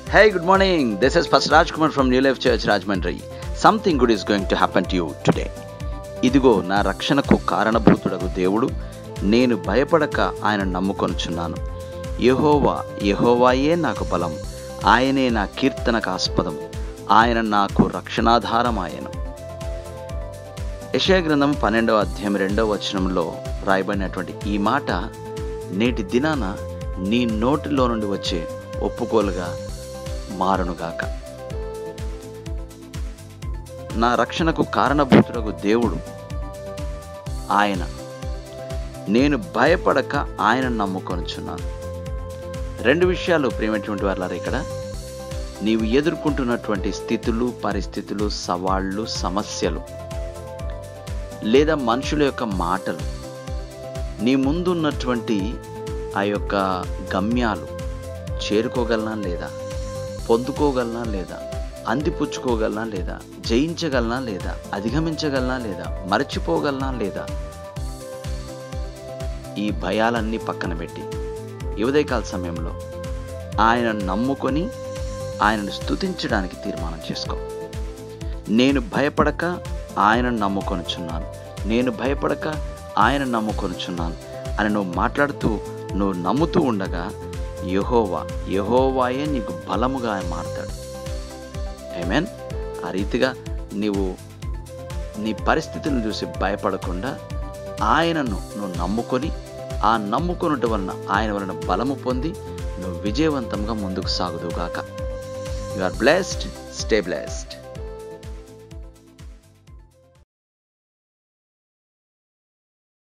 Hey, good morning. This is Pastor Rajkumar from New Life Church, Rajmandri. Something good is going to happen to you today. ఇదిగో నా రక్షణకు కారణభూతుడగు దేవుడు నేను భయపడక ఆయన నమ్ముకొనుచున్నాను యెహోవా యెహోవాయే నాకు బలం ఆయనే నా కీర్తనకు ఆస్పదం ఆయన నాకు రక్షణాధారమాయను యెషయా గ్రంథం పన్నెండవ అధ్యాయం రెండవ వచనంలో రాయబడినటువంటి ఈ మాట నేటి దినాన నీ నోటిలో నుండి వచ్చే ఒప్పుకోలుగా మారునుగాక నా రక్షణకు కారణభూతుడగు దేవుడు ఆయన నేను భయపడక ఆయన నమ్ముకొనుచున్నాను రెండు విషయాలు ప్రేమటువంటి వాళ్ళారు ఇక్కడ నీవు ఎదుర్కొంటున్నటువంటి స్థితులు పరిస్థితులు సవాళ్ళు సమస్యలు లేదా మనుషుల యొక్క మాటలు నీ ముందున్నటువంటి ఆ యొక్క గమ్యాలు చేరుకోగలనా లేదా పొందుకోగలనా లేదా అందిపుచ్చుకోగలనా లేదా జయించగలనా లేదా అధిగమించగలనా లేదా మరచిపోగలనా లేదా ఈ భయాలన్నీ పక్కన పెట్టి ఉదయకాల సమయంలో ఆయన నమ్ముకొని ఆయనను స్తుతించడానికి తీర్మానం చేసుకో నేను భయపడక ఆయనను నమ్ముకొనుచున్నాను నేను భయపడక ఆయన నమ్ముకొనుచున్నాను అని నువ్వు మాట్లాడుతూ నువ్వు నమ్ముతూ ఉండగా యహోవా యహోవాయే నీకు బలముగా ఆయన మారతాడు ఐమెన్ ఆ రీతిగా నీవు నీ పరిస్థితులను చూసి భయపడకుండా ఆయనను నువ్వు నమ్ముకొని ఆ నమ్ముకొనుట వలన ఆయన వలన బలము పొంది నువ్వు విజయవంతంగా ముందుకు సాగుదుగాక you are blessed stay blessed